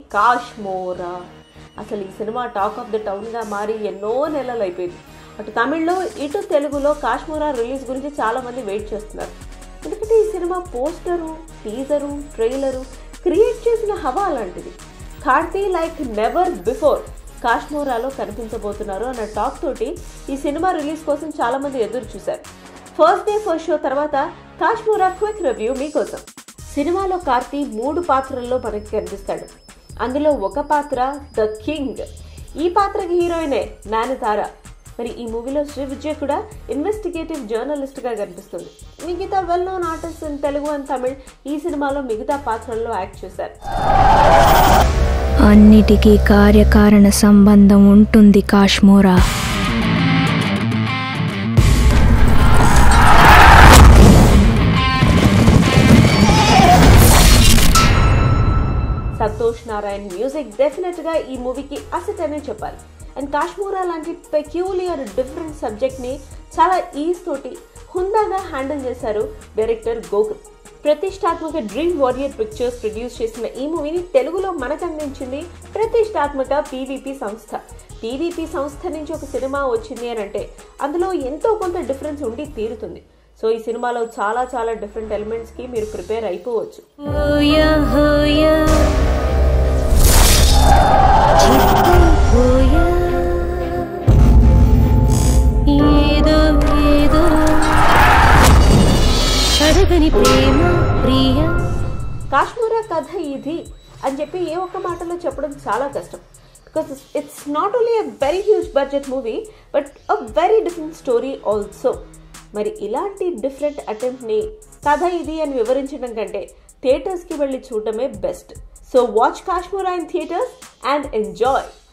కాశ్మోరా అసలు ఈ సినిమా టాక్ ఆఫ్ ద టౌన్గా మారి ఎన్నో నెలలు అయిపోయింది అటు తమిళ్లో ఇటు తెలుగులో కాశ్మోరా రిలీజ్ గురించి చాలామంది వెయిట్ చేస్తున్నారు ఎందుకంటే ఈ సినిమా పోస్టరు టీజరు ట్రైలరు క్రియేట్ చేసిన హవా అలాంటిది కార్తీ లైక్ నెవర్ బిఫోర్ కాశ్మోరాలో కనిపించబోతున్నారు అన్న టాక్ తోటి ఈ సినిమా రిలీజ్ కోసం చాలామంది ఎదురు చూశారు ఫస్ట్ డే ఫస్ట్ షో తర్వాత కాశ్మోరా క్విక్ రివ్యూ మీకోసం సినిమాలో కార్తీ మూడు పాత్రల్లో మనకి కనిపిస్తాడు అందులో ఒక పాత్ర ద కింగ్ ఈ పాత్రకి హీరోయినే నానితార మరి ఈ మూవీలో శ్రీ విజయ్ కూడా ఇన్వెస్టిగేటివ్ జర్నలిస్ట్గా కనిపిస్తుంది మిగతా well known artist in Telugu and Tamil ఈ సినిమాలో మిగతా పాత్రల్లో యాక్ట్ చేశారు అన్నిటికీ కార్యకారణ సంబంధం ఉంటుంది కాశ్మోరా సంతోష్ నారాయణ్ మ్యూజిక్ డెఫినెట్ గా ఈ మూవీకి అసెట్ అనే చెప్పాలి అండ్ కాశ్మీరా లాంటి పెక్యూలియర్ డిఫరెంట్ సబ్జెక్ట్ ని చాలా ఈజ్ తోటి హుందాగా హ్యాండిల్ చేశారు డైరెక్టర్ గోకుల్ ప్రతిష్టాత్మక డ్రీమ్ వారియర్ పిక్చర్స్ ప్రొడ్యూస్ చేసిన ఈ మూవీని తెలుగులో మనకు అందించింది ప్రతిష్టాత్మక పీవీపీ సంస్థ పీవీపీ సంస్థ నుంచి ఒక సినిమా వచ్చింది అని అంటే అందులో ఎంతో కొంత డిఫరెన్స్ ఉండి తీరుతుంది సో ఈ సినిమాలో చాలా చాలా డిఫరెంట్ ఎలిమెంట్స్ కి మీరు ప్రిపేర్ అయిపోవచ్చు హోయా హోయా చిత్తు హోయా ఏదో ఏదో అడగని ప్రేమ ప్రియ కాశ్మీరా కథ ఇది అని చెప్పి ఏ ఒక్క మాటలో చెప్పడం చాలా కష్టం because it's not only a very huge budget movie but a very different story also మరి ఇలాంటి డిఫరెంట్ అటెంప్ట్ని కథ ఇది అని వివరించడం కంటే థియేటర్స్కి వెళ్ళి చూడటమే best so watch Kashmora in theatres and enjoy